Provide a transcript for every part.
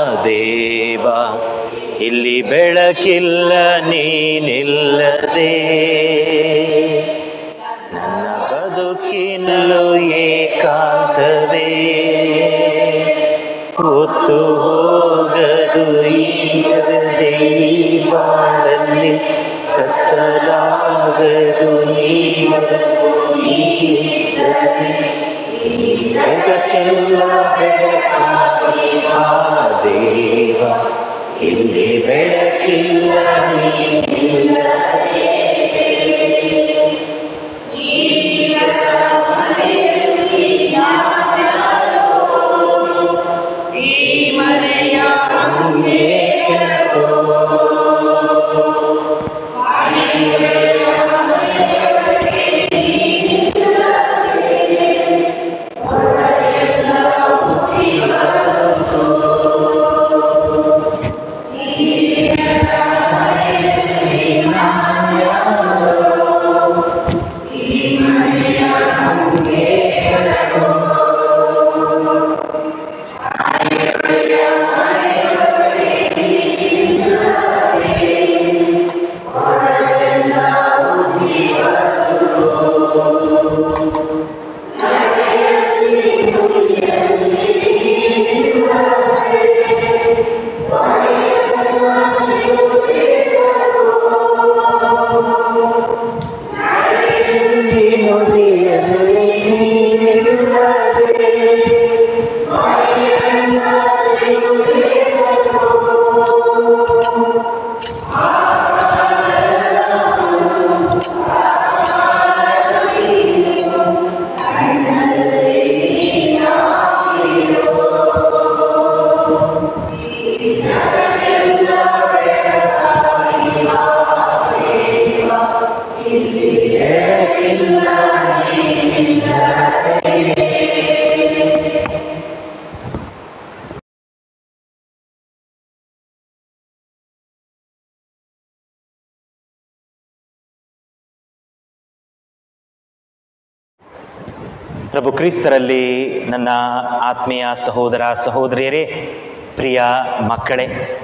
ದೇವ ಇಲ್ಲಿ ಬೆಳಕಿಲ್ಲ ನೀನಿಲ್ಲದೆ ನನ್ನ ಬದುಕಿನಲ್ಲೂ ಏಕಾಂತವೇ ಹೊತ್ತು ಹೋಗದು ಈ ಬಾಳಲ್ಲಿ ಕತ್ತಲಾಗದು ನೀವು ಜಗಕ್ಕೆಲ್ಲ ಬೆಳಕಾಗಿ ಆ ದೇವ ಇಲ್ಲಿ ಬೆಳಕಿಲ್ಲ ನೀನಿಲ್ಲ ಪ್ರಭು ಕ್ರಿಸ್ತರಲ್ಲಿ ನನ್ನ ಆತ್ಮೀಯ ಸಹೋದರ ಸಹೋದರಿಯರೇ ಪ್ರಿಯ ಮಕ್ಕಳೇ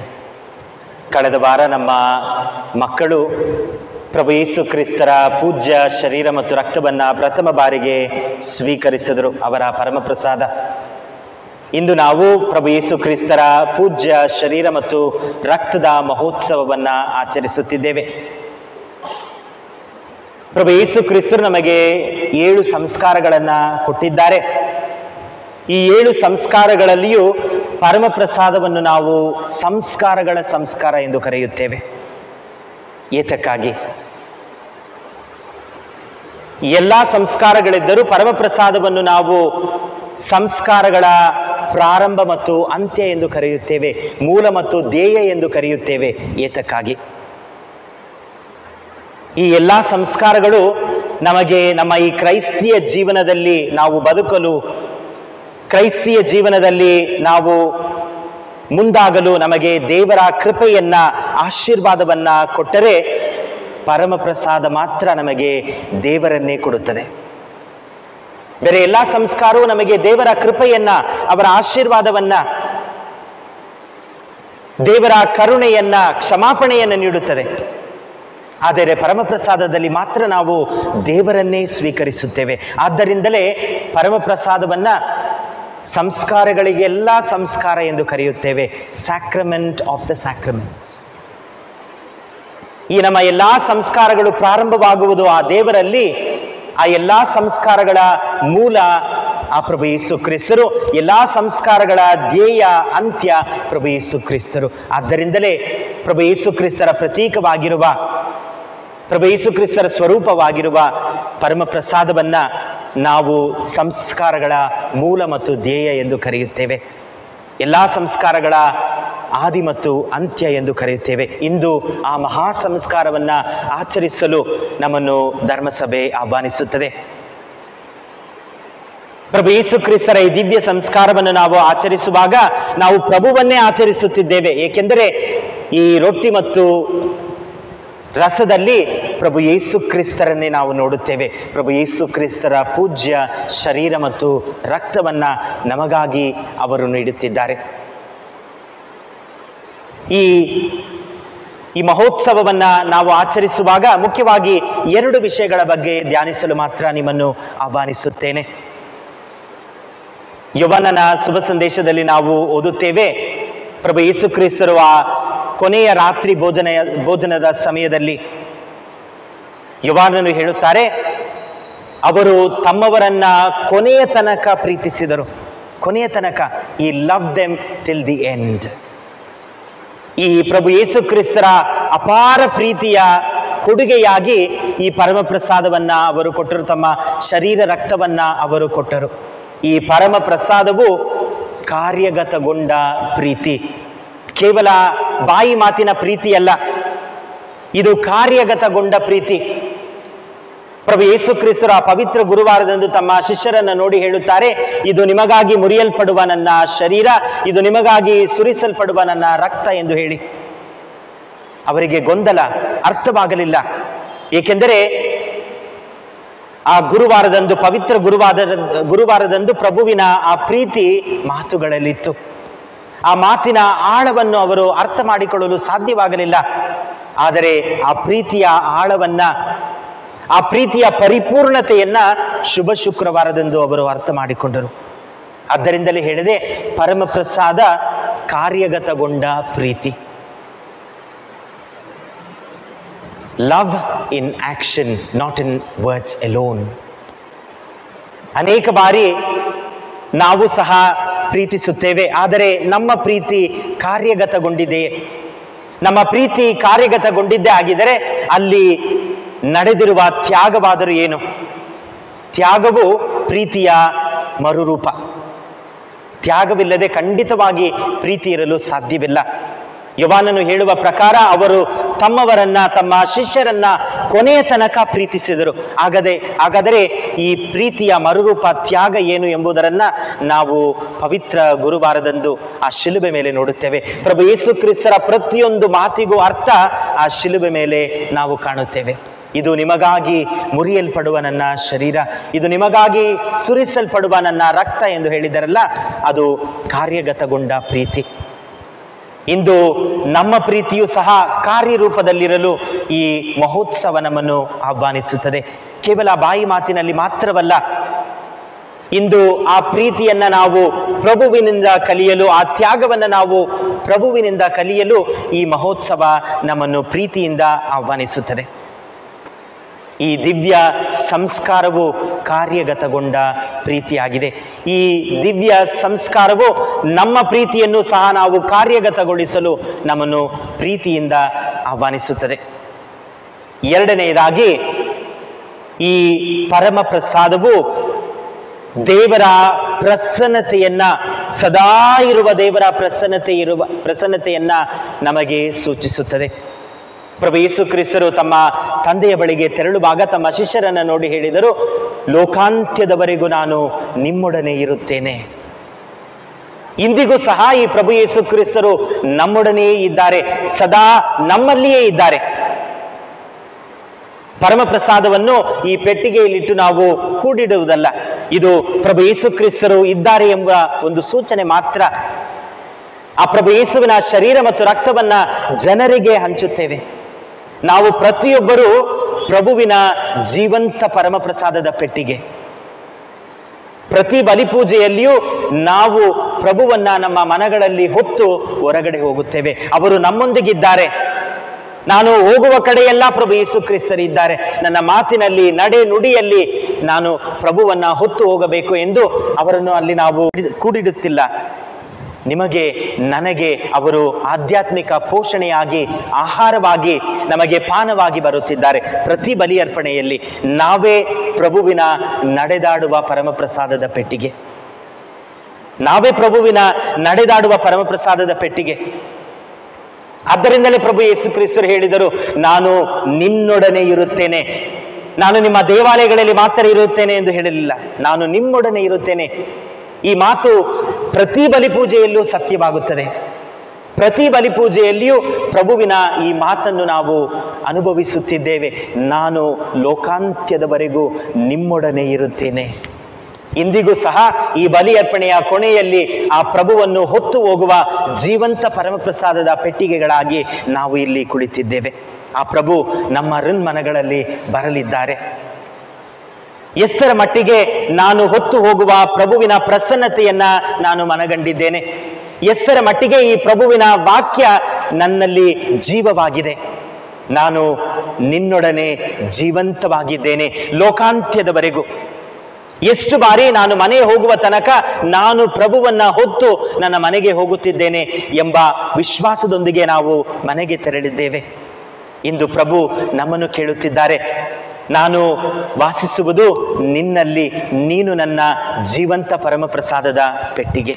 ಕಳೆದ ವಾರ ನಮ್ಮ ಮಕ್ಕಳು ಪ್ರಭು ಯೇಸು ಕ್ರಿಸ್ತರ ಪೂಜ್ಯ ಶರೀರ ಮತ್ತು ರಕ್ತವನ್ನು ಪ್ರಥಮ ಬಾರಿಗೆ ಸ್ವೀಕರಿಸಿದರು ಅವರ ಪರಮಪ್ರಸಾದ ಇಂದು ನಾವು ಪ್ರಭು ಯೇಸು ಕ್ರಿಸ್ತರ ಪೂಜ್ಯ ಶರೀರ ಮತ್ತು ರಕ್ತದ ಮಹೋತ್ಸವವನ್ನು ಆಚರಿಸುತ್ತಿದ್ದೇವೆ ಪ್ರಭು ಯೇಸು ಕ್ರಿಸ್ತರು ನಮಗೆ ಏಳು ಸಂಸ್ಕಾರಗಳನ್ನು ಕೊಟ್ಟಿದ್ದಾರೆ ಈ ಏಳು ಸಂಸ್ಕಾರಗಳಲ್ಲಿಯೂ ಪರಮಪ್ರಸಾದವನ್ನು ನಾವು ಸಂಸ್ಕಾರಗಳ ಸಂಸ್ಕಾರ ಎಂದು ಕರೆಯುತ್ತೇವೆ ಏತಕ್ಕಾಗಿ ಎಲ್ಲ ಸಂಸ್ಕಾರಗಳಿದ್ದರೂ ಪರಮಪ್ರಸಾದವನ್ನು ನಾವು ಸಂಸ್ಕಾರಗಳ ಪ್ರಾರಂಭ ಮತ್ತು ಅಂತ್ಯ ಎಂದು ಕರೆಯುತ್ತೇವೆ ಮೂಲ ಮತ್ತು ಧ್ಯೇಯ ಎಂದು ಕರೆಯುತ್ತೇವೆ ಏತಕ್ಕಾಗಿ ಈ ಎಲ್ಲ ಸಂಸ್ಕಾರಗಳು ನಮಗೆ ನಮ್ಮ ಈ ಕ್ರೈಸ್ತಿಯ ಜೀವನದಲ್ಲಿ ನಾವು ಬದುಕಲು ಕ್ರೈಸ್ತಿಯ ಜೀವನದಲ್ಲಿ ನಾವು ಮುಂದಾಗಲು ನಮಗೆ ದೇವರ ಕೃಪೆಯನ್ನ ಆಶೀರ್ವಾದವನ್ನ ಕೊಟ್ಟರೆ ಪರಮಪ್ರಸಾದ ಮಾತ್ರ ನಮಗೆ ದೇವರನ್ನೇ ಕೊಡುತ್ತದೆ ಬೇರೆ ಎಲ್ಲ ಸಂಸ್ಕಾರವು ನಮಗೆ ದೇವರ ಕೃಪೆಯನ್ನ ಅವರ ಆಶೀರ್ವಾದವನ್ನ ದೇವರ ಕರುಣೆಯನ್ನ ಕ್ಷಮಾಪಣೆಯನ್ನು ನೀಡುತ್ತದೆ ಆದರೆ ಪರಮಪ್ರಸಾದದಲ್ಲಿ ಮಾತ್ರ ನಾವು ದೇವರನ್ನೇ ಸ್ವೀಕರಿಸುತ್ತೇವೆ ಆದ್ದರಿಂದಲೇ ಪರಮಪ್ರಸಾದವನ್ನ ಸಂಸ್ಕಾರಗಳಿಗೆಲ್ಲ ಸಂಸ್ಕಾರ ಎಂದು ಕರೆಯುತ್ತೇವೆ ಸ್ಯಾಕ್ರಮೆಂಟ್ ಆಫ್ ದ ಸ್ಯಾಕ್ರಮೆಂಟ್ಸ್ ಈ ನಮ್ಮ ಎಲ್ಲ ಸಂಸ್ಕಾರಗಳು ಪ್ರಾರಂಭವಾಗುವುದು ಆ ದೇವರಲ್ಲಿ ಆ ಎಲ್ಲ ಸಂಸ್ಕಾರಗಳ ಮೂಲ ಆ ಪ್ರಭು ಯೇಸು ಕ್ರಿಸ್ತರು ಎಲ್ಲ ಸಂಸ್ಕಾರಗಳ ಧ್ಯೇಯ ಅಂತ್ಯ ಪ್ರಭು ಯೇಸು ಕ್ರಿಸ್ತರು ಆದ್ದರಿಂದಲೇ ಪ್ರಭು ಯೇಸು ಕ್ರಿಸ್ತರ ಪ್ರತೀಕವಾಗಿರುವ ಪ್ರಭು ಯೇಸು ಕ್ರಿಸ್ತರ ಸ್ವರೂಪವಾಗಿರುವ ಪರಮ ಪ್ರಸಾದವನ್ನ ನಾವು ಸಂಸ್ಕಾರಗಳ ಮೂಲ ಮತ್ತು ಧ್ಯೇಯ ಎಂದು ಕರೆಯುತ್ತೇವೆ ಎಲ್ಲ ಸಂಸ್ಕಾರಗಳ ಆದಿ ಮತ್ತು ಅಂತ್ಯ ಎಂದು ಕರೆಯುತ್ತೇವೆ ಇಂದು ಆ ಮಹಾ ಸಂಸ್ಕಾರವನ್ನು ಆಚರಿಸಲು ನಮ್ಮನ್ನು ಧರ್ಮಸಭೆ ಆಹ್ವಾನಿಸುತ್ತದೆ ಪ್ರಭು ಯೇಸು ಕ್ರಿಸ್ತರ ಈ ದಿವ್ಯ ಸಂಸ್ಕಾರವನ್ನು ನಾವು ಆಚರಿಸುವಾಗ ನಾವು ಪ್ರಭುವನ್ನೇ ಆಚರಿಸುತ್ತಿದ್ದೇವೆ ಏಕೆಂದರೆ ಈ ರೊಟ್ಟಿ ಮತ್ತು ರಸದಲ್ಲಿ ಪ್ರಭು ಯೇಸು ಕ್ರಿಸ್ತರನ್ನೇ ನಾವು ನೋಡುತ್ತೇವೆ ಪ್ರಭು ಯೇಸು ಕ್ರಿಸ್ತರ ಪೂಜ್ಯ ಶರೀರ ಮತ್ತು ರಕ್ತವನ್ನು ನಮಗಾಗಿ ಅವರು ನೀಡುತ್ತಿದ್ದಾರೆ ಈ ಈ ಮಹೋತ್ಸವವನ್ನ ನಾವು ಆಚರಿಸುವಾಗ ಮುಖ್ಯವಾಗಿ ಎರಡು ವಿಷಯಗಳ ಬಗ್ಗೆ ಧ್ಯಾನಿಸಲು ಮಾತ್ರ ನಿಮ್ಮನ್ನು ಆಹ್ವಾನಿಸುತ್ತೇನೆ ಯವನನ ಶುಭ ಸಂದೇಶದಲ್ಲಿ ನಾವು ಓದುತ್ತೇವೆ ಪ್ರಭು ಯೇಸು ಕ್ರಿಸ್ತರು ಆ ಕೊನೆಯ ರಾತ್ರಿ ಭೋಜನ ಭೋಜನದ ಸಮಯದಲ್ಲಿ ಯುವಾನನು ಹೇಳುತ್ತಾರೆ ಅವರು ತಮ್ಮವರನ್ನ ಕೊನೆಯ ತನಕ ಪ್ರೀತಿಸಿದರು ಕೊನೆಯ ತನಕ ಈ love them till the end ಈ ಪ್ರಭು ಯೇಸು ಕ್ರಿಸ್ತರ ಅಪಾರ ಪ್ರೀತಿಯ ಕೊಡುಗೆಯಾಗಿ ಈ ಪರಮ ಪ್ರಸಾದವನ್ನ ಅವರು ಕೊಟ್ಟರು ತಮ್ಮ ಶರೀರ ರಕ್ತವನ್ನ ಅವರು ಕೊಟ್ಟರು ಈ ಪರಮ ಪ್ರಸಾದವು ಕಾರ್ಯಗತಗೊಂಡ ಪ್ರೀತಿ ಕೇವಲ ಬಾಯಿ ಮಾತಿನ ಪ್ರೀತಿಯಲ್ಲ ಇದು ಕಾರ್ಯಗತಗೊಂಡ ಪ್ರೀತಿ ಪ್ರಭು ಯೇಸು ಕ್ರಿಸ್ತರು ಆ ಪವಿತ್ರ ಗುರುವಾರದಂದು ತಮ್ಮ ಶಿಷ್ಯರನ್ನ ನೋಡಿ ಹೇಳುತ್ತಾರೆ ಇದು ನಿಮಗಾಗಿ ಮುರಿಯಲ್ಪಡುವ ನನ್ನ ಶರೀರ ಇದು ನಿಮಗಾಗಿ ಸುರಿಸಲ್ಪಡುವ ನನ್ನ ರಕ್ತ ಎಂದು ಹೇಳಿ ಅವರಿಗೆ ಗೊಂದಲ ಅರ್ಥವಾಗಲಿಲ್ಲ ಏಕೆಂದರೆ ಆ ಗುರುವಾರದಂದು ಪವಿತ್ರ ಗುರುವಾದ ಗುರುವಾರದಂದು ಪ್ರಭುವಿನ ಆ ಪ್ರೀತಿ ಮಾತುಗಳಲ್ಲಿತ್ತು ಆ ಮಾತಿನ ಆಳವನ್ನು ಅವರು ಅರ್ಥ ಮಾಡಿಕೊಳ್ಳಲು ಸಾಧ್ಯವಾಗಲಿಲ್ಲ ಆದರೆ ಆ ಪ್ರೀತಿಯ ಆಳವನ್ನ ಆ ಪ್ರೀತಿಯ ಪರಿಪೂರ್ಣತೆಯನ್ನ ಶುಭ ಶುಕ್ರವಾರದಂದು ಅವರು ಅರ್ಥ ಮಾಡಿಕೊಂಡರು ಆದ್ದರಿಂದಲೇ ಹೇಳಿದೆ ಪರಮ ಪ್ರಸಾದ ಕಾರ್ಯಗತಗೊಂಡ ಪ್ರೀತಿ love in action not in words alone ಅನೇಕ ಬಾರಿ ನಾವು ಸಹ ಪ್ರೀತಿಸುತ್ತೇವೆ ಆದರೆ ನಮ್ಮ ಪ್ರೀತಿ ಕಾರ್ಯಗತಗೊಂಡಿದೆ ನಮ್ಮ ಪ್ರೀತಿ ಕಾರ್ಯಗತಗೊಂಡಿದ್ದೇ ಆಗಿದ್ದರೆ ಅಲ್ಲಿ ನಡೆದಿರುವ ತ್ಯಾಗವಾದರೂ ಏನು ತ್ಯಾಗವು ಪ್ರೀತಿಯ ಮರುರೂಪ ತ್ಯಾಗವಿಲ್ಲದೆ ಖಂಡಿತವಾಗಿ ಪ್ರೀತಿ ಇರಲು ಸಾಧ್ಯವಿಲ್ಲ ಯುವಾನನು ಹೇಳುವ ಪ್ರಕಾರ ಅವರು ತಮ್ಮವರನ್ನ ತಮ್ಮ ಶಿಷ್ಯರನ್ನ ಕೊನೆಯ ತನಕ ಪ್ರೀತಿಸಿದರು ಆಗದೆ ಹಾಗಾದರೆ ಈ ಪ್ರೀತಿಯ ಮರುರೂಪ ತ್ಯಾಗ ಏನು ಎಂಬುದರನ್ನ ನಾವು ಪವಿತ್ರ ಗುರುವಾರದಂದು ಆ ಶಿಲುಬೆ ಮೇಲೆ ನೋಡುತ್ತೇವೆ ಪ್ರಭು ಯೇಸು ಕ್ರಿಸ್ತರ ಪ್ರತಿಯೊಂದು ಮಾತಿಗೂ ಅರ್ಥ ಆ ಶಿಲುಬೆ ಮೇಲೆ ನಾವು ಕಾಣುತ್ತೇವೆ ಇದು ನಿಮಗಾಗಿ ಮುರಿಯಲ್ಪಡುವ ನನ್ನ ಶರೀರ ಇದು ನಿಮಗಾಗಿ ಸುರಿಸಲ್ಪಡುವ ನನ್ನ ರಕ್ತ ಎಂದು ಹೇಳಿದರಲ್ಲ ಅದು ಕಾರ್ಯಗತಗೊಂಡ ಪ್ರೀತಿ ಇಂದು ನಮ್ಮ ಪ್ರೀತಿಯು ಸಹ ಕಾರ್ಯರೂಪದಲ್ಲಿರಲು ಈ ಮಹೋತ್ಸವ ನಮ್ಮನ್ನು ಆಹ್ವಾನಿಸುತ್ತದೆ ಕೇವಲ ಬಾಯಿ ಮಾತಿನಲ್ಲಿ ಮಾತ್ರವಲ್ಲ ಇಂದು ಆ ಪ್ರೀತಿಯನ್ನ ನಾವು ಪ್ರಭುವಿನಿಂದ ಕಲಿಯಲು ಆ ತ್ಯಾಗವನ್ನು ನಾವು ಪ್ರಭುವಿನಿಂದ ಕಲಿಯಲು ಈ ಮಹೋತ್ಸವ ನಮ್ಮನ್ನು ಪ್ರೀತಿಯಿಂದ ಆಹ್ವಾನಿಸುತ್ತದೆ ಈ ದಿವ್ಯ ಸಂಸ್ಕಾರವು ಕಾರ್ಯಗತಗೊಂಡ ಪ್ರೀತಿಯಾಗಿದೆ ಈ ದಿವ್ಯ ಸಂಸ್ಕಾರವು ನಮ್ಮ ಪ್ರೀತಿಯನ್ನು ಸಹ ನಾವು ಕಾರ್ಯಗತಗೊಳಿಸಲು ನಮ್ಮನ್ನು ಪ್ರೀತಿಯಿಂದ ಆಹ್ವಾನಿಸುತ್ತದೆ ಎರಡನೆಯದಾಗಿ ಈ ಪರಮ ಪ್ರಸಾದವು ದೇವರ ಪ್ರಸನ್ನತೆಯನ್ನ ಸದಾ ಇರುವ ದೇವರ ಪ್ರಸನ್ನತೆ ಇರುವ ಪ್ರಸನ್ನತೆಯನ್ನ ನಮಗೆ ಸೂಚಿಸುತ್ತದೆ ಪ್ರಭು ಯೇಸು ಕ್ರಿಸ್ತರು ತಮ್ಮ ತಂದೆಯ ಬಳಿಗೆ ತೆರಳುವಾಗ ತಮ್ಮ ಶಿಷ್ಯರನ್ನ ನೋಡಿ ಹೇಳಿದರು ಲೋಕಾಂತ್ಯದವರೆಗೂ ನಾನು ನಿಮ್ಮೊಡನೆ ಇರುತ್ತೇನೆ ಇಂದಿಗೂ ಸಹ ಈ ಪ್ರಭು ಯೇಸು ಕ್ರಿಸ್ತರು ನಮ್ಮೊಡನೆಯೇ ಇದ್ದಾರೆ ಸದಾ ನಮ್ಮಲ್ಲಿಯೇ ಇದ್ದಾರೆ ಪರಮ ಪ್ರಸಾದವನ್ನು ಈ ಪೆಟ್ಟಿಗೆಯಲ್ಲಿಟ್ಟು ನಾವು ಕೂಡಿಡುವುದಲ್ಲ ಇದು ಪ್ರಭು ಯೇಸು ಕ್ರಿಸ್ತರು ಇದ್ದಾರೆ ಎಂಬ ಒಂದು ಸೂಚನೆ ಮಾತ್ರ ಆ ಪ್ರಭು ಯೇಸುವಿನ ಶರೀರ ಮತ್ತು ರಕ್ತವನ್ನ ಜನರಿಗೆ ಹಂಚುತ್ತೇವೆ ನಾವು ಪ್ರತಿಯೊಬ್ಬರೂ ಪ್ರಭುವಿನ ಜೀವಂತ ಪರಮ ಪ್ರಸಾದದ ಪೆಟ್ಟಿಗೆ ಪ್ರತಿ ಬಲಿಪೂಜೆಯಲ್ಲಿಯೂ ನಾವು ಪ್ರಭುವನ್ನ ನಮ್ಮ ಮನಗಳಲ್ಲಿ ಹೊತ್ತು ಹೊರಗಡೆ ಹೋಗುತ್ತೇವೆ ಅವರು ನಮ್ಮೊಂದಿಗಿದ್ದಾರೆ ನಾನು ಹೋಗುವ ಕಡೆಯೆಲ್ಲ ಪ್ರಭು ಯೇಸು ಕ್ರಿಸ್ತರಿದ್ದಾರೆ ನನ್ನ ಮಾತಿನಲ್ಲಿ ನಡೆ ನುಡಿಯಲ್ಲಿ ನಾನು ಪ್ರಭುವನ್ನ ಹೊತ್ತು ಹೋಗಬೇಕು ಎಂದು ಅವರನ್ನು ಅಲ್ಲಿ ನಾವು ಕೂಡಿಡುತ್ತಿಲ್ಲ ನಿಮಗೆ ನನಗೆ ಅವರು ಆಧ್ಯಾತ್ಮಿಕ ಪೋಷಣೆಯಾಗಿ ಆಹಾರವಾಗಿ ನಮಗೆ ಪಾನವಾಗಿ ಬರುತ್ತಿದ್ದಾರೆ ಪ್ರತಿ ಬಲಿ ಅರ್ಪಣೆಯಲ್ಲಿ ನಾವೇ ಪ್ರಭುವಿನ ನಡೆದಾಡುವ ಪರಮಪ್ರಸಾದದ ಪೆಟ್ಟಿಗೆ ನಾವೇ ಪ್ರಭುವಿನ ನಡೆದಾಡುವ ಪರಮಪ್ರಸಾದದ ಪೆಟ್ಟಿಗೆ ಆದ್ದರಿಂದಲೇ ಪ್ರಭು ಯೇಸು ಕ್ರಿಸ್ತರು ಹೇಳಿದರು ನಾನು ನಿನ್ನೊಡನೆ ಇರುತ್ತೇನೆ ನಾನು ನಿಮ್ಮ ದೇವಾಲಯಗಳಲ್ಲಿ ಮಾತ್ರ ಇರುತ್ತೇನೆ ಎಂದು ಹೇಳಲಿಲ್ಲ ನಾನು ನಿಮ್ಮೊಡನೆ ಇರುತ್ತೇನೆ ಈ ಮಾತು ಪ್ರತಿ ಬಲಿಪೂಜೆಯಲ್ಲೂ ಸತ್ಯವಾಗುತ್ತದೆ ಪ್ರತಿ ಬಲಿಪೂಜೆಯಲ್ಲಿಯೂ ಪ್ರಭುವಿನ ಈ ಮಾತನ್ನು ನಾವು ಅನುಭವಿಸುತ್ತಿದ್ದೇವೆ ನಾನು ಲೋಕಾಂತ್ಯದವರೆಗೂ ನಿಮ್ಮೊಡನೆ ಇರುತ್ತೇನೆ ಇಂದಿಗೂ ಸಹ ಈ ಬಲಿ ಅರ್ಪಣೆಯ ಕೊನೆಯಲ್ಲಿ ಆ ಪ್ರಭುವನ್ನು ಹೊತ್ತು ಹೋಗುವ ಜೀವಂತ ಪರಮಪ್ರಸಾದದ ಪೆಟ್ಟಿಗೆಗಳಾಗಿ ನಾವು ಇಲ್ಲಿ ಕುಳಿತಿದ್ದೇವೆ ಆ ಪ್ರಭು ನಮ್ಮ ಮನಗಳಲ್ಲಿ ಬರಲಿದ್ದಾರೆ ಎಷ್ಟರ ಮಟ್ಟಿಗೆ ನಾನು ಹೊತ್ತು ಹೋಗುವ ಪ್ರಭುವಿನ ಪ್ರಸನ್ನತೆಯನ್ನ ನಾನು ಮನಗಂಡಿದ್ದೇನೆ ಎಷ್ಟರ ಮಟ್ಟಿಗೆ ಈ ಪ್ರಭುವಿನ ವಾಕ್ಯ ನನ್ನಲ್ಲಿ ಜೀವವಾಗಿದೆ ನಾನು ನಿನ್ನೊಡನೆ ಜೀವಂತವಾಗಿದ್ದೇನೆ ಲೋಕಾಂತ್ಯದವರೆಗೂ ಎಷ್ಟು ಬಾರಿ ನಾನು ಮನೆ ಹೋಗುವ ತನಕ ನಾನು ಪ್ರಭುವನ್ನ ಹೊತ್ತು ನನ್ನ ಮನೆಗೆ ಹೋಗುತ್ತಿದ್ದೇನೆ ಎಂಬ ವಿಶ್ವಾಸದೊಂದಿಗೆ ನಾವು ಮನೆಗೆ ತೆರಳಿದ್ದೇವೆ ಇಂದು ಪ್ರಭು ನಮ್ಮನ್ನು ಕೇಳುತ್ತಿದ್ದಾರೆ ನಾನು ವಾಸಿಸುವುದು ನಿನ್ನಲ್ಲಿ ನೀನು ನನ್ನ ಜೀವಂತ ಪರಮಪ್ರಸಾದದ ಪೆಟ್ಟಿಗೆ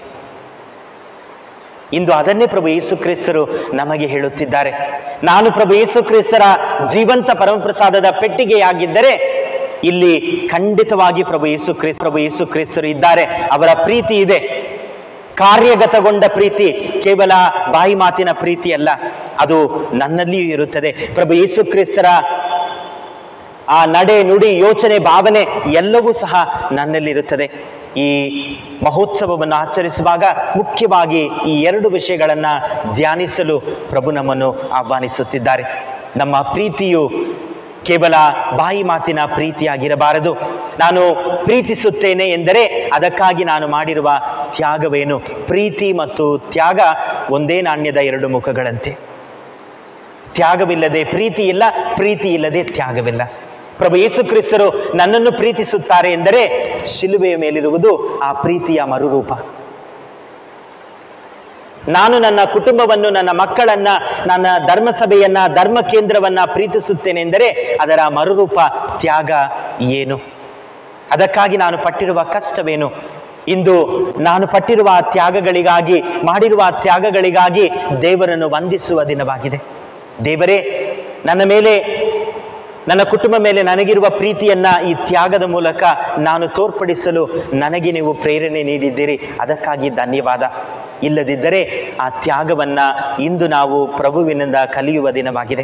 ಇಂದು ಅದನ್ನೇ ಪ್ರಭು ಯೇಸು ಕ್ರಿಸ್ತರು ನಮಗೆ ಹೇಳುತ್ತಿದ್ದಾರೆ ನಾನು ಪ್ರಭು ಯೇಸು ಕ್ರಿಸ್ತರ ಜೀವಂತ ಪರಮಪ್ರಸಾದದ ಪೆಟ್ಟಿಗೆಯಾಗಿದ್ದರೆ ಇಲ್ಲಿ ಖಂಡಿತವಾಗಿ ಪ್ರಭು ಯೇಸು ಕ್ರಿಸ್ತ ಪ್ರಭು ಯೇಸು ಕ್ರಿಸ್ತರು ಇದ್ದಾರೆ ಅವರ ಪ್ರೀತಿ ಇದೆ ಕಾರ್ಯಗತಗೊಂಡ ಪ್ರೀತಿ ಕೇವಲ ಬಾಯಿ ಮಾತಿನ ಪ್ರೀತಿ ಅಲ್ಲ ಅದು ನನ್ನಲ್ಲಿಯೂ ಇರುತ್ತದೆ ಪ್ರಭು ಯೇಸು ಕ್ರಿಸ್ತರ ಆ ನಡೆ ನುಡಿ ಯೋಚನೆ ಭಾವನೆ ಎಲ್ಲವೂ ಸಹ ನನ್ನಲ್ಲಿರುತ್ತದೆ ಈ ಮಹೋತ್ಸವವನ್ನು ಆಚರಿಸುವಾಗ ಮುಖ್ಯವಾಗಿ ಈ ಎರಡು ವಿಷಯಗಳನ್ನು ಧ್ಯಾನಿಸಲು ಪ್ರಭು ನಮ್ಮನ್ನು ಆಹ್ವಾನಿಸುತ್ತಿದ್ದಾರೆ ನಮ್ಮ ಪ್ರೀತಿಯು ಕೇವಲ ಬಾಯಿ ಮಾತಿನ ಪ್ರೀತಿಯಾಗಿರಬಾರದು ನಾನು ಪ್ರೀತಿಸುತ್ತೇನೆ ಎಂದರೆ ಅದಕ್ಕಾಗಿ ನಾನು ಮಾಡಿರುವ ತ್ಯಾಗವೇನು ಪ್ರೀತಿ ಮತ್ತು ತ್ಯಾಗ ಒಂದೇ ನಾಣ್ಯದ ಎರಡು ಮುಖಗಳಂತೆ ತ್ಯಾಗವಿಲ್ಲದೆ ಪ್ರೀತಿ ಇಲ್ಲ ಪ್ರೀತಿ ಇಲ್ಲದೆ ತ್ಯಾಗವಿಲ್ಲ ಪ್ರಭು ಯೇಸು ಕ್ರಿಸ್ತರು ನನ್ನನ್ನು ಪ್ರೀತಿಸುತ್ತಾರೆ ಎಂದರೆ ಶಿಲುಬೆಯ ಮೇಲಿರುವುದು ಆ ಪ್ರೀತಿಯ ಮರುರೂಪ ನಾನು ನನ್ನ ಕುಟುಂಬವನ್ನು ನನ್ನ ಮಕ್ಕಳನ್ನ ನನ್ನ ಧರ್ಮಸಭೆಯನ್ನ ಧರ್ಮ ಕೇಂದ್ರವನ್ನ ಪ್ರೀತಿಸುತ್ತೇನೆ ಎಂದರೆ ಅದರ ಮರುರೂಪ ತ್ಯಾಗ ಏನು ಅದಕ್ಕಾಗಿ ನಾನು ಪಟ್ಟಿರುವ ಕಷ್ಟವೇನು ಇಂದು ನಾನು ಪಟ್ಟಿರುವ ಆ ತ್ಯಾಗಗಳಿಗಾಗಿ ಮಾಡಿರುವ ಆ ತ್ಯಾಗಗಳಿಗಾಗಿ ದೇವರನ್ನು ವಂದಿಸುವ ದಿನವಾಗಿದೆ ದೇವರೇ ನನ್ನ ಮೇಲೆ ನನ್ನ ಕುಟುಂಬ ಮೇಲೆ ನನಗಿರುವ ಪ್ರೀತಿಯನ್ನ ಈ ತ್ಯಾಗದ ಮೂಲಕ ನಾನು ತೋರ್ಪಡಿಸಲು ನನಗೆ ನೀವು ಪ್ರೇರಣೆ ನೀಡಿದ್ದೀರಿ ಅದಕ್ಕಾಗಿ ಧನ್ಯವಾದ ಇಲ್ಲದಿದ್ದರೆ ಆ ತ್ಯಾಗವನ್ನ ಇಂದು ನಾವು ಪ್ರಭುವಿನಿಂದ ಕಲಿಯುವ ದಿನವಾಗಿದೆ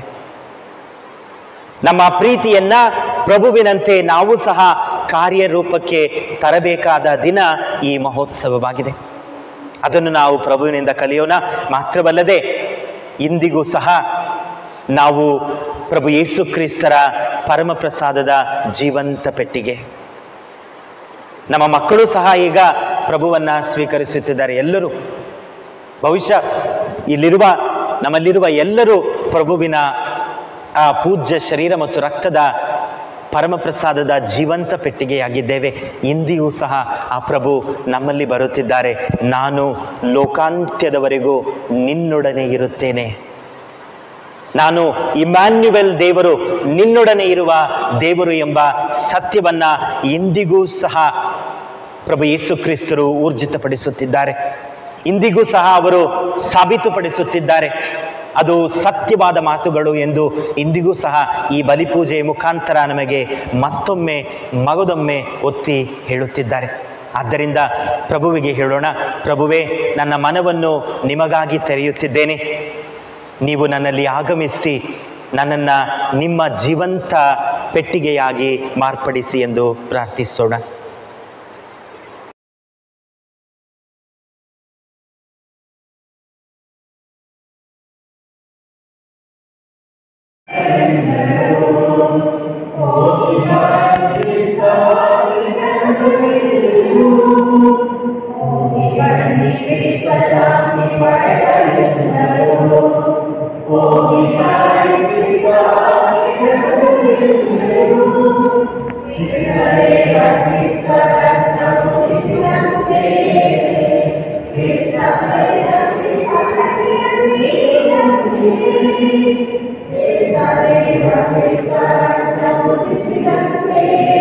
ನಮ್ಮ ಪ್ರೀತಿಯನ್ನ ಪ್ರಭುವಿನಂತೆ ನಾವು ಸಹ ಕಾರ್ಯರೂಪಕ್ಕೆ ತರಬೇಕಾದ ದಿನ ಈ ಮಹೋತ್ಸವವಾಗಿದೆ ಅದನ್ನು ನಾವು ಪ್ರಭುವಿನಿಂದ ಕಲಿಯೋಣ ಮಾತ್ರವಲ್ಲದೆ ಇಂದಿಗೂ ಸಹ ನಾವು ಪ್ರಭು ಯೇಸು ಕ್ರಿಸ್ತರ ಪರಮಪ್ರಸಾದದ ಜೀವಂತ ಪೆಟ್ಟಿಗೆ ನಮ್ಮ ಮಕ್ಕಳು ಸಹ ಈಗ ಪ್ರಭುವನ್ನ ಸ್ವೀಕರಿಸುತ್ತಿದ್ದಾರೆ ಎಲ್ಲರೂ ಬಹುಶಃ ಇಲ್ಲಿರುವ ನಮ್ಮಲ್ಲಿರುವ ಎಲ್ಲರೂ ಪ್ರಭುವಿನ ಆ ಪೂಜ್ಯ ಶರೀರ ಮತ್ತು ರಕ್ತದ ಪರಮಪ್ರಸಾದದ ಜೀವಂತ ಪೆಟ್ಟಿಗೆಯಾಗಿದ್ದೇವೆ ಇಂದಿಯೂ ಸಹ ಆ ಪ್ರಭು ನಮ್ಮಲ್ಲಿ ಬರುತ್ತಿದ್ದಾರೆ ನಾನು ಲೋಕಾಂತ್ಯದವರೆಗೂ ನಿನ್ನೊಡನೆ ಇರುತ್ತೇನೆ ನಾನು ಇಮ್ಯಾನ್ಯುವೆಲ್ ದೇವರು ನಿನ್ನೊಡನೆ ಇರುವ ದೇವರು ಎಂಬ ಸತ್ಯವನ್ನ ಇಂದಿಗೂ ಸಹ ಪ್ರಭು ಯೇಸು ಕ್ರಿಸ್ತರು ಊರ್ಜಿತಪಡಿಸುತ್ತಿದ್ದಾರೆ ಇಂದಿಗೂ ಸಹ ಅವರು ಸಾಬೀತುಪಡಿಸುತ್ತಿದ್ದಾರೆ ಅದು ಸತ್ಯವಾದ ಮಾತುಗಳು ಎಂದು ಇಂದಿಗೂ ಸಹ ಈ ಬಲಿಪೂಜೆಯ ಮುಖಾಂತರ ನಮಗೆ ಮತ್ತೊಮ್ಮೆ ಮಗದೊಮ್ಮೆ ಒತ್ತಿ ಹೇಳುತ್ತಿದ್ದಾರೆ ಆದ್ದರಿಂದ ಪ್ರಭುವಿಗೆ ಹೇಳೋಣ ಪ್ರಭುವೇ ನನ್ನ ಮನವನ್ನು ನಿಮಗಾಗಿ ತೆರೆಯುತ್ತಿದ್ದೇನೆ ನೀವು ನನ್ನಲ್ಲಿ ಆಗಮಿಸಿ ನನ್ನನ್ನು ನಿಮ್ಮ ಜೀವಂತ ಪೆಟ್ಟಿಗೆಯಾಗಿ ಮಾರ್ಪಡಿಸಿ ಎಂದು ಪ್ರಾರ್ಥಿಸೋಣ Cristo,